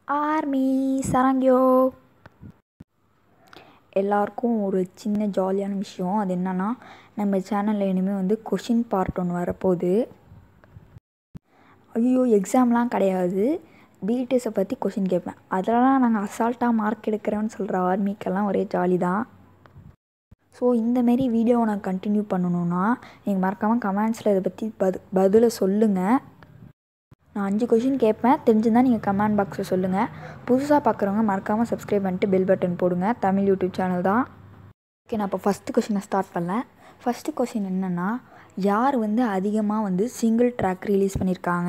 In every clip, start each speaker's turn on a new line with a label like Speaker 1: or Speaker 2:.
Speaker 1: Army சரங்கியோ எல்லாருக்கும் ஒரு சின்ன ஜாலியான விஷயம் அது என்னென்னா நம்ம சேனலில் இனிமேல் வந்து கொஷின் பார்ட் ஒன்று வரப்போகுது ஐயோ எக்ஸாம்லாம் கிடையாது பிடிஎஸை பற்றி கொஷின் கேட்பேன் அதெல்லாம் நாங்கள் அசால்ட்டாக மார்க் எடுக்கிறோன்னு சொல்கிற ஆர்மிக்கெல்லாம் ஒரே ஜாலி தான் ஸோ இந்தமாரி வீடியோவை நான் கண்டினியூ பண்ணணுன்னா நீங்கள் மறக்காமல் கமெண்ட்ஸில் இதை பற்றி பது பதிலை சொல்லுங்கள் நான் அஞ்சு கொஷின் கேட்பேன் தெரிஞ்சிருந்தால் நீங்கள் கமெண்ட் பாக்ஸில் சொல்லுங்கள் புதுசாக பார்க்குறவங்க மறக்காமல் சப்ஸ்கிரைப் பண்ணிட்டு பெல் பட்டன் போடுங்க தமிழ் யூடியூப் சேனல் தான் ஓகே நான் இப்போ ஃபஸ்ட்டு கொஷினை ஸ்டார்ட் பண்ணேன் ஃபஸ்ட்டு கொஷின் என்னென்னா யார் வந்து அதிகமாக வந்து சிங்கிள் ட்ராக் ரிலீஸ் பண்ணியிருக்காங்க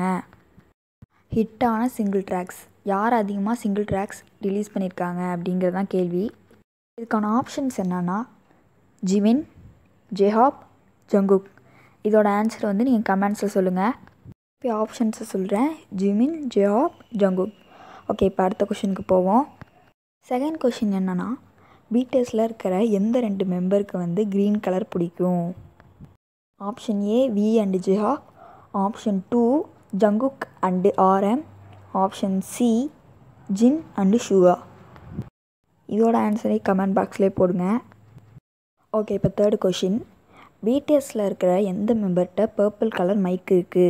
Speaker 1: ஹிட்டான சிங்கிள் ட்ராக்ஸ் யார் அதிகமாக சிங்கிள் ட்ராக்ஸ் ரிலீஸ் பண்ணியிருக்காங்க அப்படிங்கிறது தான் கேள்வி இதுக்கான ஆப்ஷன்ஸ் என்னென்னா ஜிமின் ஜெஹாப் ஜங்குக் இதோட ஆன்சர் வந்து நீங்கள் கமெண்ட்ஸில் சொல்லுங்கள் இப்போ ஆப்ஷன்ஸை சொல்கிறேன் ஜிமின் ஜெஹாப் ஜங்குக் ஓகே இப்போ அடுத்த கொஷினுக்கு போவோம் செகண்ட் கொஷின் என்னென்னா பிடிஎஸில் இருக்கிற எந்த ரெண்டு மெம்பருக்கு வந்து க்ரீன் கலர் பிடிக்கும் option A V and Jhope option two Jungkook and RM option C Jin and Suga இதோட ஆன்சரை கமெண்ட் பாக்ஸ்லேயே போடுங்க ஓகே இப்போ தேர்ட் கொஷின் பிடிஎஸில் இருக்கிற எந்த மெம்பர்கிட்ட பர்பிள் கலர் மைக் இருக்குது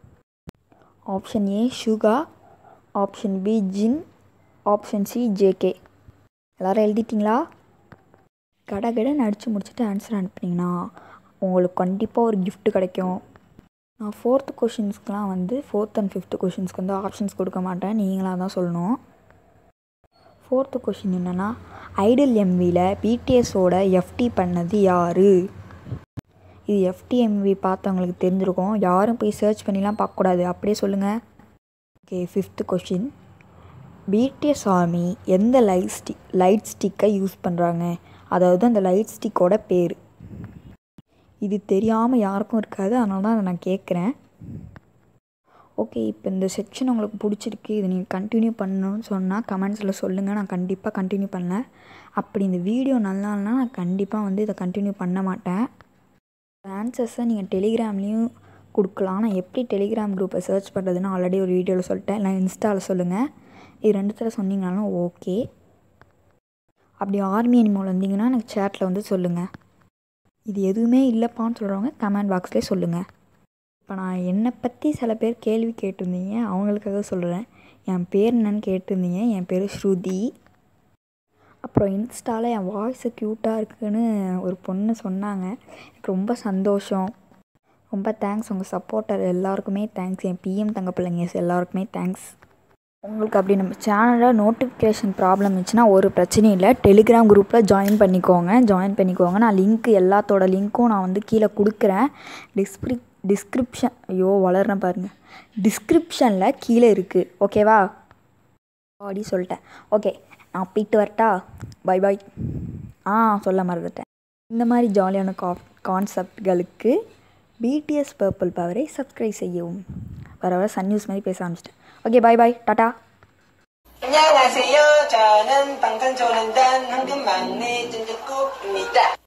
Speaker 1: option A Suga option B Jin option C JK எல்லோரும் எழுதிட்டிங்களா கடை கடை நடித்து முடிச்சுட்டு ஆன்சர் அனுப்புனீங்கன்னா உங்களுக்கு கண்டிப்பாக ஒரு gift கிடைக்கும் நான் ஃபோர்த்து கொஷின்ஸ்க்கெலாம் வந்து ஃபோர்த் அண்ட் ஃபிஃப்த்து கொஷின்ஸ்க்கு வந்து ஆப்ஷன்ஸ் கொடுக்க மாட்டேன் நீங்களாக தான் சொல்லணும் ஃபோர்த்து கொஷின் என்னென்னா ஐடல் எம்வியில் பிடிஎஸோட எஃப்டி பண்ணது யார் இது எஃப்டிஎம்வி பார்த்தவங்களுக்கு தெரிஞ்சிருக்கும் யாரும் போய் சர்ச் பண்ணிலாம் பார்க்கக்கூடாது அப்படியே சொல்லுங்கள் okay fifth question BTS army எந்த லைட் ஸ்டிக் லைட் ஸ்டிக்கை யூஸ் பண்ணுறாங்க அதாவது அந்த லைட் ஸ்டிக்கோட பேர் இது தெரியாமல் யாருக்கும் இருக்காது அதனால தான் அதை நான் கேட்குறேன் ஓகே இப்போ இந்த செக்ஷன் உங்களுக்கு பிடிச்சிருக்கு இதை நீங்கள் கண்டினியூ பண்ணணும்னு சொன்னால் கமெண்ட்ஸில் சொல்லுங்கள் நான் கண்டிப்பாக கண்டினியூ பண்ணேன் அப்படி இந்த வீடியோ நல்லா இல்லைனா நான் கண்டிப்பாக வந்து இதை கண்டினியூ பண்ண மாட்டேன் ஆன்சர்ஸை நீங்கள் டெலிகிராம்லேயும் கொடுக்கலாம் நான் எப்படி டெலிகிராம் குரூப்பை சர்ச் பண்ணுறதுன்னு ஆல்ரெடி ஒரு வீடியோவில் சொல்லிட்டேன் இல்லை இன்ஸ்டாவில் சொல்லுங்கள் இது ரெண்டுத்தில் சொன்னீங்கனாலும் ஓகே அப்படி ஆர்மி அனிமல் வந்தீங்கன்னா எனக்கு சேட்டில் வந்து சொல்லுங்கள் இது எதுவுமே இல்லைப்பான்னு சொல்கிறவங்க கமெண்ட் பாக்ஸ்லேயே சொல்லுங்கள் இப்போ நான் என்னை பற்றி சில பேர் கேள்வி கேட்டிருந்தீங்க அவங்களுக்காக சொல்கிறேன் என் பேர் என்னன்னு கேட்டிருந்தீங்க என் பேர் ஸ்ருதி அப்புறம் இன்ஸ்டாவில் என் வாய்ஸு க்யூட்டாக இருக்குன்னு ஒரு பொண்ணு சொன்னாங்க எனக்கு ரொம்ப சந்தோஷம் ரொம்ப தேங்க்ஸ் உங்கள் சப்போர்ட்டர் எல்லாருக்குமே தேங்க்ஸ் என் பிஎம் தங்க பிள்ளைங்க எல்லாருக்குமே தேங்க்ஸ் உங்களுக்கு அப்படி நம்ம சேனலில் நோட்டிஃபிகேஷன் ப்ராப்ளம் இருந்துச்சுன்னா ஒரு பிரச்சனையும் இல்லை டெலிகிராம் குரூப்பில் ஜாயின் பண்ணிக்கோங்க ஜாயின் பண்ணிக்கோங்க நான் லிங்க் எல்லாத்தோட லிங்க்கும் நான் வந்து கீழே கொடுக்குறேன் டிஸ்கிரிப் டிஸ்கிரிப்ஷன் ஐயோ வளர்றேன் பாருங்கள் டிஸ்கிரிப்ஷனில் கீழே இருக்குது ஓகேவா அப்படி சொல்லிட்டேன் ஓகே நான் போயிட்டு வரட்டா பை பாய் ஆ சொல்ல மறந்துட்டேன் இந்த மாதிரி ஜாலியான கா கான்செப்ட்களுக்கு பிடிஎஸ் பர்பிள் பவரை சப்ஸ்கிரைப் செய்யவும் வர வர சன் நியூஸ் மாதிரி பேச ஆரம்பிச்சிட்டேன் ஓகே பாய் பாய் டாட்டா
Speaker 2: 안녕하세요. 저는 방탄소년단 황금막내 찐득국입니다.